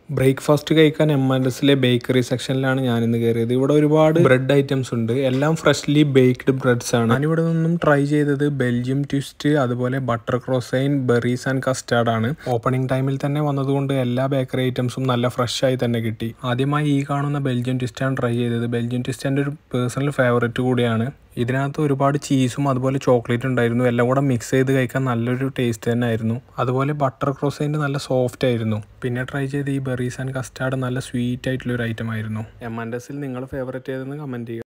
breakfast കഴിക്കാൻ M and എസിലെ bakery സെക്ഷനിലാണ് ഞാൻ ഇന്ന് കയറിയത് ഇവിടെ ഒരുപാട് ബ്രെഡ് ഐറ്റംസ് ഉണ്ട് എല്ലാം ഫ്രഷ്ലി ബേക്ക്ഡ് ബ്രെഡ്സ് ആണ് ഞാനിവിടെ നിന്നും ട്രൈ ചെയ്തത് ബെൽജിയം ട്വിസ്റ്റ് അതുപോലെ butter croissant berries and custard ആണ് ഓപ്പണിംഗ് ടൈമിൽ തന്നെ വന്നതുകൊണ്ട് എല്ലാ ബേക്കറി ഐറ്റംസും നല്ല ഫ്രഷ് ആയി തന്നെ കിട്ടി ആദ്യമായി ഈ കാണുന്ന ബെൽജിയം ട്വിസ്റ്റ് ആണ് ട്രൈ ചെയ്തത് ബെൽജിയം ട്വിസ്റ്റ് എൻ്റെ ഒരു പേഴ്സണൽ ഫേവറേറ്റ് കൂടിയാണ് ഇതിനകത്ത് ഒരുപാട് ചീസും അതുപോലെ ചോക്ലേറ്റ് ഉണ്ടായിരുന്നു എല്ലാം കൂടെ മിക്സ് ചെയ്ത് കഴിക്കാൻ നല്ലൊരു ടേസ്റ്റ് തന്നെ ആയിരുന്നു അതുപോലെ ബട്ടർ ക്രോസൈൻ്റെ നല്ല സോഫ്റ്റ് ആയിരുന്നു പിന്നെ ട്രൈ ചെയ്ത് ഈ ബെറീസ് ആൻഡ് കസ്റ്റാർഡ് നല്ല സ്വീറ്റ് ആയിട്ടുള്ള ഒരു ഐറ്റം ആയിരുന്നു എം ആൻഡ് എസിൽ നിങ്ങൾ ഫേവറേറ്റ് ഏതെന്ന് കമൻറ്റ് ചെയ്യുക